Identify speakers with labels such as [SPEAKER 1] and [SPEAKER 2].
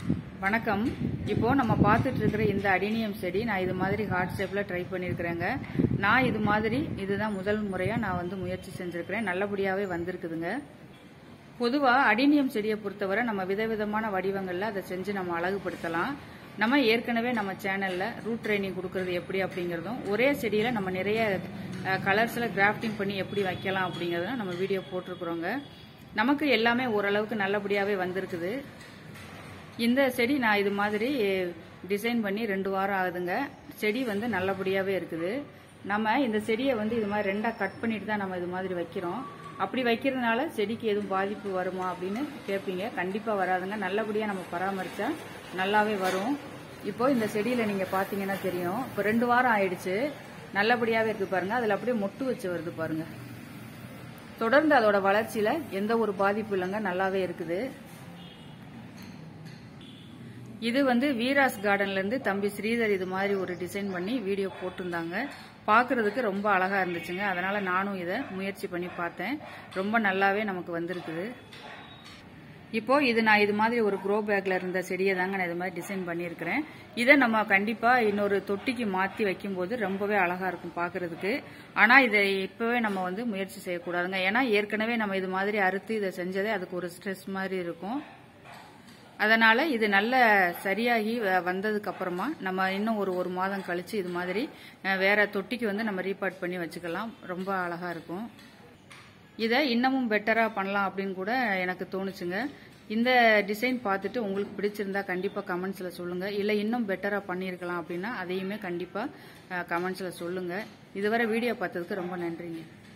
[SPEAKER 1] வணக்கம் இப்போ நம்ம பார்த்துட்டு இருக்கிற இந்த அடினியம் செடி நான் இது மாதிரி ஹார்ட் ஷேப்ல ட்ரை பண்ணியிருக்கிறேங்க நான் இது மாதிரி இதுதான் முதல் முறையா நான் வந்து முயற்சி செஞ்சிருக்கிறேன் நல்லபடியாவே வந்திருக்குதுங்க பொதுவா அடினியம் செடியை பொறுத்தவரை நம்ம விதவிதமான வடிவங்கள்ல அதை செஞ்சு நம்ம அழகுபடுத்தலாம் நம்ம ஏற்கனவே நம்ம சேனல்ல ரூட் ட்ரைனிங் கொடுக்கறது எப்படி அப்படிங்கறதும் ஒரே செடியில நம்ம நிறைய கலர்ஸ்ல கிராஃப்டிங் பண்ணி எப்படி வைக்கலாம் அப்படிங்கறத நம்ம வீடியோ போட்டிருக்கிறோங்க நமக்கு எல்லாமே ஓரளவுக்கு நல்லபடியாவே வந்திருக்குது இந்த செடி நான் இது மாதிரி டிசைன் பண்ணி ரெண்டு வாரம் ஆகுதுங்க செடி வந்து நல்லபடியாவே இருக்குது நம்ம இந்த செடியை வந்து இது மாதிரி ரெண்டா கட் பண்ணிட்டு தான் நம்ம இது மாதிரி வைக்கிறோம் அப்படி வைக்கிறதுனால செடிக்கு எதுவும் பாதிப்பு வருமா அப்படின்னு கேட்பீங்க கண்டிப்பா வராதுங்க நல்லபடியா நம்ம பராமரிச்சா நல்லாவே வரும் இப்போ இந்த செடியில நீங்க பாத்தீங்கன்னா தெரியும் இப்போ ரெண்டு வாரம் ஆயிடுச்சு நல்லபடியாவே இருக்கு பாருங்க அதுல அப்படியே மொட்டு வச்சு வருது பாருங்க தொடர்ந்து அதோட வளர்ச்சியில எந்த ஒரு பாதிப்பு இல்லைங்க நல்லாவே இருக்குது இது வந்து வீராஸ் கார்டன்ல இருந்து தம்பி ஸ்ரீதர் இது மாதிரி ஒரு டிசைன் பண்ணி வீடியோ போட்டிருந்தாங்க பார்க்கிறதுக்கு ரொம்ப அழகா இருந்துச்சுங்க அதனால நானும் இதை முயற்சி பண்ணி பார்த்தேன் ரொம்ப நல்லாவே நமக்கு வந்திருக்குது இப்போ இது நான் இது மாதிரி ஒரு க்ரோ பேக்ல இருந்த செடியை தாங்க நான் இது மாதிரி டிசைன் பண்ணியிருக்கிறேன் இதை நம்ம கண்டிப்பா இன்னொரு தொட்டிக்கு மாத்தி வைக்கும்போது ரொம்பவே அழகா இருக்கும் பார்க்கிறதுக்கு ஆனா இதை இப்பவே நம்ம வந்து முயற்சி செய்யக்கூடாதுங்க ஏன்னா ஏற்கனவே நம்ம இது மாதிரி அறுத்து இதை செஞ்சதே அதுக்கு ஒரு ஸ்ட்ரெஸ் மாதிரி இருக்கும் அதனால இது நல்ல சரியாகி வ- வந்ததுக்கு அப்புறமா நம்ம இன்னும் ஒரு ஒரு மாதம் கழிச்சு இது மாதிரி அஹ், வேற தொட்டிக்கு வந்து நம்ம ரீபார்ட் பண்ணி வச்சுக்கலாம் ரொம்ப அழகா இருக்கும் இதை இன்னமும் பெட்டரா பண்ணலாம் அப்படின்னு கூட எனக்கு தோணுச்சுங்க இந்த டிசைன் பார்த்துட்டு உங்களுக்கு பிடிச்சிருந்தா கண்டிப்பா கமெண்ட்ஸ்ல சொல்லுங்க இல்ல இன்னும் பெட்டரா பண்ணியிருக்கலாம் அப்படின்னா அதையுமே கண்டிப்பா கமெண்ட்ஸ்ல சொல்லுங்க இதுவரை வீடியோ பார்த்ததுக்கு ரொம்ப நன்றிங்க